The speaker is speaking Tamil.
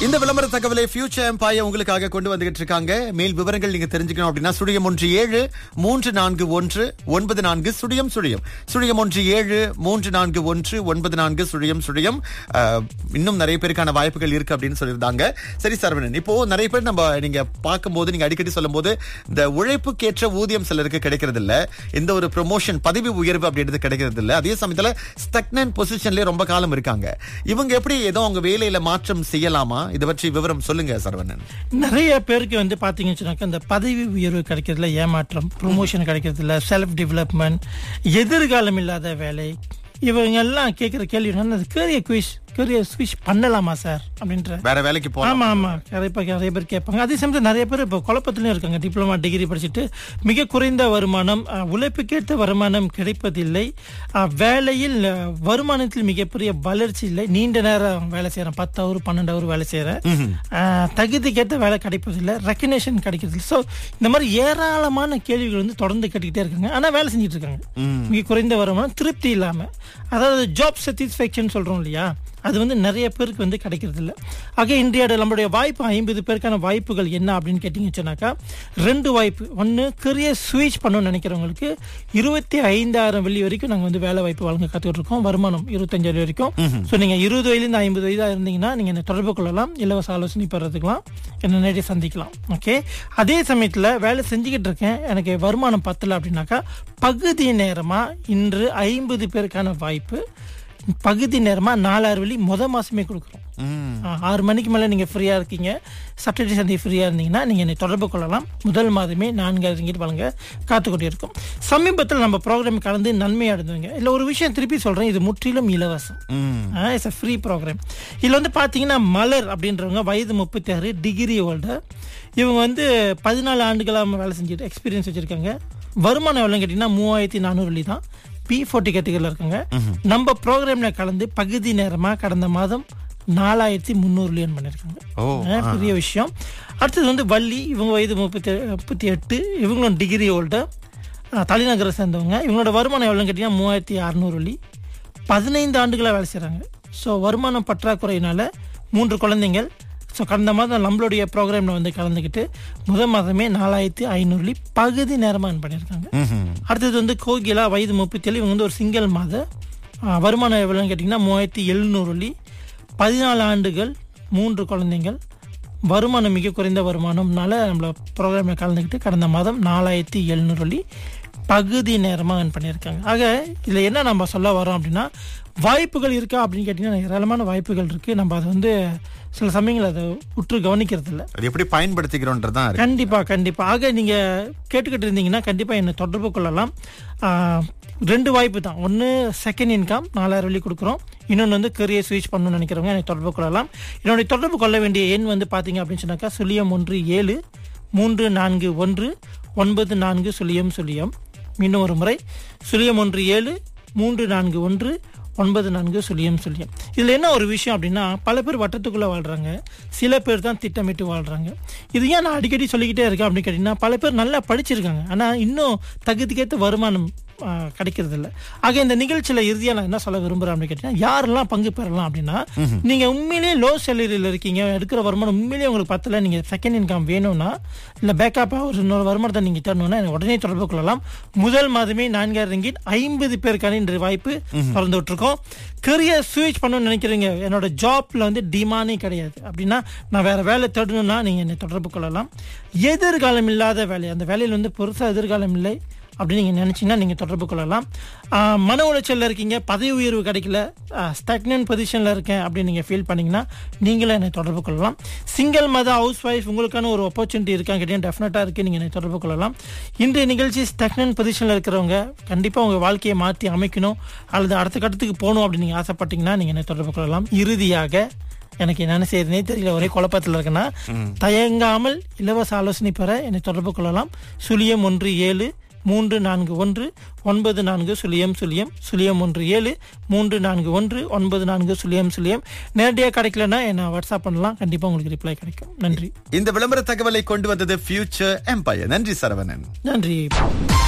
இந்த விளம்பர தகவலை ஃபியூச்சர் எம்பாய உங்களுக்காக கொண்டு வந்துகிட்டு இருக்காங்க மேல் விவரங்கள் நீங்க தெரிஞ்சுக்கணும் அப்படின்னா சுழியம் ஒன்று ஏழு மூன்று நான்கு ஒன்று ஒன்பது நான்கு சுழியம் சுழியம் சுழியம் ஒன்று ஏழு மூன்று நான்கு ஒன்று ஒன்பது நான்கு சுழியம் சுழியம் அஹ், இன்னும் நிறைய பேருக்கான வாய்ப்புகள் இருக்கு அப்படின்னு சொல்லியிருந்தாங்க சரி சரவணன் இப்போ நிறைய பேர் நம்ம நீங்க பார்க்கும்போது நீங்க அடிக்கடி சொல்லும்போது இந்த உழைப்புக்கேற்ற ஊதியம் சிலருக்கு கிடைக்கிறது இல்ல இந்த ஒரு ப்ரொமோஷன் பதவி உயர்வு அப்படின்றது கிடைக்கிறது இல்ல அதே சமயத்துல ஸ்டக்னன் பொசிஷன்லயே ரொம்ப காலம் இருக்காங்க இவங்க எப்படி ஏதோ அவங்க வேலையில மாற்றம் செய்யலாமா இதை பற்றி விவரம் சொல்லுங்க சரவணன் நிறைய பேருக்கு வந்து பாத்தீங்கன்னு சொன்னாக்கா இந்த பதவி உயர்வு கிடைக்கிறதுல ஏமாற்றம் ப்ரொமோஷன் கிடைக்கிறதுல செல்ஃப் டெவலப்மெண்ட் எதிர்காலம் இல்லாத வேலை இவங்க எல்லாம் கேட்கிற கேள்வி என்னன்னா கேரியர் குவிஷ் கேரியர் ஸ்விஷ் பண்ணலாமா சார் அப்படின்ற வேற வேலைக்கு போலாம் ஆமா ஆமா நிறைய பேர் நிறைய பேர் கேட்பாங்க அதே சமயத்தில் நிறைய பேர் இப்போ குழப்பத்திலும் இருக்காங்க டிப்ளமா டிகிரி படிச்சுட்டு மிக குறைந்த வருமானம் அஹ், உழைப்புக்கேற்ற வருமானம் கிடைப்பதில்லை அஹ், வேலையில் அஹ், வருமானத்தில் மிகப்பெரிய வளர்ச்சி இல்லை நீண்ட நேரம் வேலை செய்யறேன் பத்து அவர் பன்னெண்டு அவர் வேலை செய்யறேன் அஹ், தகுதிக்கேற்ற வேலை கிடைப்பதில்லை ரெக்கக்னேஷன் கிடைக்கிறது ஸோ இந்த மாதிரி ஏராளமான கேள்விகள் வந்து தொடர்ந்து கேட்டுக்கிட்டே இருக்காங்க ஆனா வேலை செஞ்சுட்டு இருக்காங்க மிக குறைந்த வருமானம் திருப்தி இல்லாம அதாவது ஜாப் சாட்டிஸ்ஃபேக்ஷன் சொல்றோம் இல்லையா அது வந்து நிறைய பேருக்கு வந்து கிடைக்கிறது இல்ல ஆக இந்தியாவோட நம்மளுடைய வாய்ப்பு ஐம்பது பேருக்கான வாய்ப்புகள் என்ன அப்படின்னு கேட்டீங்கன்னு சொன்னாக்கா ரெண்டு வாய்ப்பு ஒன்று கரியர் ஸ்விட்ச் பண்ணணும்னு நினைக்கிறவங்களுக்கு இருபத்தி ஐந்தாயிரம் வெள்ளி வரைக்கும் நாங்கள் வந்து வேலை வாய்ப்பு வழங்க காத்துக்கிட்டு இருக்கோம் வருமானம் இருபத்தஞ்சாயிரம் வரைக்கும் ஸோ நீங்கள் இருபது வயதுலேருந்து ஐம்பது வயதாக இருந்தீங்கன்னா நீங்கள் என்னை தொடர்பு கொள்ளலாம் இலவச ஆலோசனை பெறதுக்கலாம் என்ன நேரடி சந்திக்கலாம் ஓகே அதே சமயத்தில் வேலை செஞ்சுக்கிட்டு இருக்கேன் எனக்கு வருமானம் பத்தல அப்படின்னாக்கா பகுதி நேரமாக இன்று ஐம்பது பேருக்கான வாய்ப்பு பகுதி நேரமா நாலாயிரம் வெள்ளி முத மாசமே கொடுக்குறோம் ம். ஆ, ஆறு மணிக்கு மேல நீங்க ஃப்ரீயா இருக்கீங்க சாட்டர்டே சண்டே ஃப்ரீயா இருந்தீங்கன்னா நீங்க என்னை தொடர்பு கொள்ளலாம் முதல் மாதமே நான்காயிரம் ரிங்கிட் வழங்க காத்துக்கொண்டே இருக்கும் சமீபத்தில் நம்ம ப்ரோக்ராம் கலந்து நன்மை அடைந்தவங்க இல்ல ஒரு விஷயம் திருப்பி சொல்றேன் இது முற்றிலும் இலவசம் ம். இட்ஸ் அ ஃப்ரீ ப்ரோக்ராம் இதில் வந்து பார்த்தீங்கன்னா மலர் அப்படின்றவங்க வயது முப்பத்தி ஆறு டிகிரி ஹோல்டர் இவங்க வந்து பதினாலு ஆண்டுகளாக வேலை செஞ்சுட்டு எக்ஸ்பீரியன்ஸ் வச்சிருக்காங்க வருமானம் எவ்வளோன்னு கேட்டிங்கன்னா மூவாயிரத்தி நானூறு வெள்ளி தான் பி ஃபோர்ட்டி கேட்டகரியில் இருக்காங்க நம்ம ப்ரோக்ராம்ல கலந்து பகுதி நேரமாக கடந்த மாதம் நாலாயிரத்தி முந்நூறு லியன் பண்ணியிருக்காங்க ஓ அஹ் பெரிய விஷயம் அடுத்தது வந்து வள்ளி இவங்க வயது முப்பத்தி முப்பத்தி எட்டு இவங்களும் டிகிரி ஹோல்டர் தலைநகரை சேர்ந்தவங்க இவங்களோட வருமானம் எவ்வளோன்னு கேட்டிங்கன்னா மூவாயிரத்தி அறநூறு வள்ளி பதினைந்து ஆண்டுகளாக வேலை செய்கிறாங்க ஸோ வருமானம் பற்றாக்குறையினால மூன்று குழந்தைங்கள் ஸோ கடந்த மாதம் நம்மளுடைய ப்ரோக்ராமில் வந்து கலந்துக்கிட்டு முதல் மாதமே நாலாயிரத்தி ஐநூறு பகுதி நேரமாக earn பண்ணியிருக்காங்க ம்ஹும். அடுத்தது வந்து கோகிலா வயது முப்பத்தி ஏழு இவங்க வந்து ஒரு சிங்கிள் மாத ஆ, வருமானம் எவ்வளோன்னு கேட்டிங்கன்னா மூவாயிரத்தி எழுநூறு வழி பதினாலு ஆண்டுகள் மூன்று குழந்தைங்கள் வருமானம் மிக குறைந்த வருமானம்னால நம்மள ப்ரோக்ராமில் கலந்துக்கிட்டு கடந்த மாதம் நாலாயிரத்தி எழுநூறு வழி பகுதி நேரமாக earn பண்ணியிருக்காங்க ஆக இதில் என்ன நம்ம சொல்ல வரோம் அப்படின்னா வாய்ப்புகள் இருக்கா அப்படின்னு கேட்டிங்கன்னா ஏராளமான வாய்ப்புகள் இருக்குது நம்ம அதை வந்து சில சமயங்கள் அதை உற்று கவனிக்கிறது இல்லை அது எப்படி பயன்படுத்திக்கிறோன்றதுதான் இருக்கு கண்டிப்பா கண்டிப்பா ஆக நீங்க கேட்டுக்கிட்டு இருந்தீங்கன்னா கண்டிப்பா என்னை தொடர்பு கொள்ளலாம் ஆஹ், ரெண்டு வாய்ப்பு தான் ஒன்று செகண்ட் இன்கம் நாலாயிரம் வழி கொடுக்குறோம் இன்னொன்று வந்து கரியர் ஸ்விட்ச் பண்ணணும்னு நினைக்கிறவங்க என்னை தொடர்பு கொள்ளலாம் என்னுடைய தொடர்பு கொள்ள வேண்டிய எண் வந்து பார்த்தீங்க அப்படின்னு சொன்னாக்கா சுழியம் ஒன்று ஏழு மூன்று நான்கு ஒன்று ஒன்பது நான்கு சுழியம் சுழியம் மீண்டும் ஒரு முறை சுழியம் ஒன்று ஏழு மூன்று நான்கு ஒன்று ஒன்பது நான்கு சுழியம் சுழியம் இதில் என்ன ஒரு விஷயம் அப்படின்னா பல பேர் வட்டத்துக்குள்ளே வாழ்கிறாங்க சில பேர் தான் திட்டமிட்டு வாழ்கிறாங்க இது ஏன் நான் அடிக்கடி சொல்லிக்கிட்டே இருக்கேன் அப்படின்னு கேட்டிங்கன்னா பல பேர் நல்லா படிச்சிருக்காங்க ஆனால் இன்னும் தகுதிக்கேற்ற வருமானம் ஆ, கிடைக்கிறது இல்லை ஆக இந்த நிகழ்ச்சியில் இறுதியாக நான் என்ன சொல்ல விரும்புகிறேன் அப்படின்னு கேட்டிங்கன்னா யாரெல்லாம் பங்கு பெறலாம் அப்படின்னா நீங்கள் உண்மையிலேயே லோ சேலரியில் இருக்கீங்க எடுக்கிற வருமானம் உண்மையிலேயே உங்களுக்கு பத்தல நீங்கள் செகண்ட் இன்கம் வேணும்னா இல்லை பேக்கப்பாக ஒரு இன்னொரு வருமானத்தை நீங்கள் தரணும்னா எனக்கு உடனே தொடர்பு கொள்ளலாம் முதல் மாதமே நான்காயிரம் ரிங்கிட் ஐம்பது பேருக்கான இன்று வாய்ப்பு திறந்து விட்டுருக்கோம் கரியர் ஸ்விட்ச் பண்ணணும்னு நினைக்கிறீங்க என்னோட ஜாப்ல வந்து டிமானே கிடையாது அப்படின்னா நான் வேற வேலை தேடணும்னா நீங்க என்னை தொடர்பு கொள்ளலாம் எதிர்காலம் இல்லாத வேலை அந்த வேலையில் வந்து பெருசா எதிர்காலம் இல்லை அப்படின்னு நீங்க நினைச்சீங்கன்னா நீங்க தொடர்பு கொள்ளலாம் ஆஹ் மன உளைச்சல்ல இருக்கீங்க பதவி உயர்வு கிடைக்கல ஸ்டாக்னன் பொசிஷன்ல இருக்கேன் அப்படின்னு நீங்க ஃபீல் பண்ணீங்கன்னா நீங்களும் என்னை தொடர்பு கொள்ளலாம் சிங்கிள் மத ஹவுஸ் ஒய்ஃப் உங்களுக்கான ஒரு ஆப்பர்ச்சுனிட்டி இருக்கான்னு கேட்டீங்கன்னா டெஃபினட்டா இருக்கு நீங்க என்னை தொடர்பு கொள்ளலாம் இன்றைய நிகழ்ச்சி ஸ்டாக்னன் பொசிஷன்ல இருக்கிறவங்க கண்டிப்பா உங்க வாழ்க்கையை மாற்றி அமைக்கணும் அல்லது அடுத்த கட்டத்துக்கு போகணும் அப்படின்னு நீங்க ஆசைப்பட்டீங்கன்னா நீங்க என்னை தொடர்பு கொள்ளலாம் இறுதியாக எனக்கு என்னென்ன செய்யறதுனே தெரியல ஒரே குழப்பத்தில் இருக்குன்னா தயங்காமல் இலவச ஆலோசனை பெற என்னை தொடர்பு கொள்ளலாம் சுழியம் ஒன்று ஏழு மூன்று நான்கு ஒன்று ஒன்பது நான்கு சுழியம் சுழியம் சுழியம் ஒன்று ஏழு மூன்று நான்கு ஒன்று ஒன்பது நான்கு சுழியம் சுழியம் நேரடியாக கிடைக்கலன்னா என்ன வாட்ஸ்அப் பண்ணலாம் கண்டிப்பாக உங்களுக்கு ரிப்ளை கிடைக்கும் நன்றி இந்த விளம்பர தகவலை கொண்டு வந்தது ஃபியூச்சர் எம்பையர் நன்றி சரவணன் நன்றி